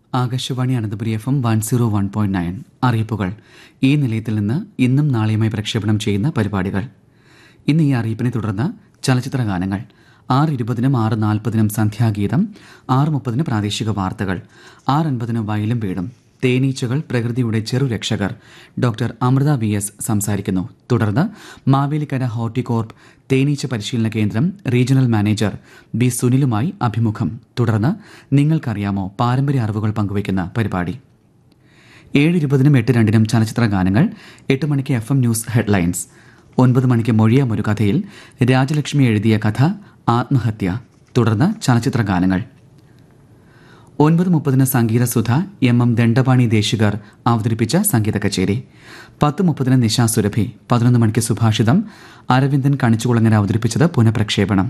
Akashvani Ananthapuri F M one zero one point nine അറിയിപ്പുകൾ ഈ നിലയത്തിൽ നിന്ന് ഇന്നും നാളെയുമായി പ്രക്ഷേപണം ചെയ്യുന്ന പരിപാടികൾ ഇന്ന് ഈ അറിയിപ്പിനെ തുടർന്ന് ചലച്ചിത്ര ഗാനങ്ങൾ ആറ് ഇരുപതിനും ആറ് നാൽപ്പതിനും സന്ധ്യാഗീതം ആറ് മുപ്പതിന് പ്രാദേശിക വാർത്തകൾ ആറ് അൻപതിന് വയലും വീടും തേനീച്ചകൾ പ്രകൃതിയുടെ ചെറുരക്ഷകർ ഡോക്ടർ അമൃത വി എസ് സംസാരിക്കുന്നു തുടർന്ന് മാവേലിക്കര ഹോർട്ടികോർപ്പ് തേനീച്ച പരിശീലന കേന്ദ്രം റീജിയണൽ മാനേജർ ബി സുനിലുമായി അഭിമുഖം തുടർന്ന് നിങ്ങൾക്കറിയാമോ പാരമ്പര്യ അറിവുകൾ പങ്കുവയ്ക്കുന്ന പരിപാടി ഏഴ് ഇരുപതിനും എട്ട് രണ്ടിനും ചലച്ചിത്ര ഗാനങ്ങൾ എട്ട് മണിക്ക് എഫ് എം ന്യൂസ് ഹെഡ്ലൈൻസ് ഒൻപത് മണിക്ക് മൊഴിയാം ഒരു കഥയിൽ രാജലക്ഷ്മി എഴുതിയ കഥ ആത്മഹത്യ തുടർന്ന് ചലച്ചിത്ര ഗാനങ്ങൾ ഒൻപത് മുപ്പതിന് സംഗീതസുധ എം എം ദണ്ഡപാണി ദേശികർ അവതരിപ്പിച്ച സംഗീത കച്ചേരി പത്ത് മുപ്പതിന് നിശാ സുരഭി പതിനൊന്ന് മണിക്ക് സുഭാഷിതം അരവിന്ദൻ കണിച്ചുകുളങ്ങര അവതരിപ്പിച്ചത് പുനഃപ്രക്ഷേപണം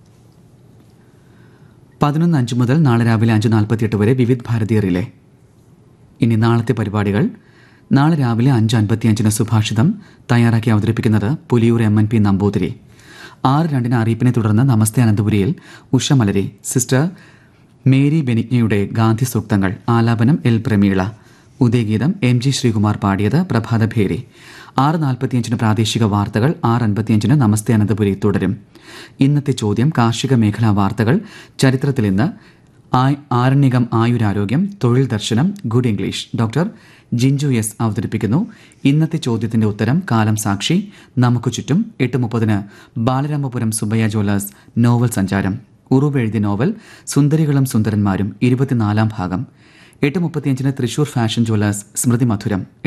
പതിനൊന്ന് അഞ്ച് മുതൽ നാളെ രാവിലെ അഞ്ച് നാൽപ്പത്തിയെട്ട് വരെ വിവിധ് ഭാരതി റിലേ ഇനി നാളത്തെ പരിപാടികൾ നാളെ രാവിലെ അഞ്ച് അൻപത്തിയഞ്ചിന് സുഭാഷിതം തയ്യാറാക്കി അവതരിപ്പിക്കുന്നത് Puliyoor M N P Namboothiri ആറ് രണ്ടിന് അറിയിപ്പിനെ തുടർന്ന് നമസ്തേ അനന്തപുരിയിൽ ഉഷമലരി സിസ്റ്റർ മേരി ബെനിഗ്നയുടെ ഗാന്ധി സൂക്തങ്ങൾ ആലാപനം എൽ പ്രമീള ഉദയഗീതം എം ജി ശ്രീകുമാർ പാടിയത് പ്രഭാതഭേരി ആറ് നാൽപ്പത്തിയഞ്ചിന് പ്രാദേശിക വാർത്തകൾ ആറ് അൻപത്തിയഞ്ചിന് നമസ്തേ അനന്തപുരി തുടരും ഇന്നത്തെ ചോദ്യം കാർഷിക മേഖലാ വാർത്തകൾ ചരിത്രത്തിൽ ഇന്ന് ആയ്- ആരണ്യകം ആയുരാരോഗ്യം തൊഴിൽ ദർശനം good English doctor Jinju S അവതരിപ്പിക്കുന്നു ഇന്നത്തെ ചോദ്യത്തിന്റെ ഉത്തരം കാലം സാക്ഷി നമുക്ക് ചുറ്റും എട്ട് മുപ്പതിന് ബാലരാമപുരം സുബയ്യ ജ്വല്ലേഴ്സ് നോവൽ സഞ്ചാരം ഉറൂബ് എഴുതിയ നോവൽ സുന്ദരികളും സുന്ദരന്മാരും ഇരുപത്തിനാലാം ഭാഗം എട്ട് മുപ്പത്തിയഞ്ചിന് തൃശൂർ ഫാഷൻ ജ്വല്ലേഴ്സ് സ്മൃതി മധുരം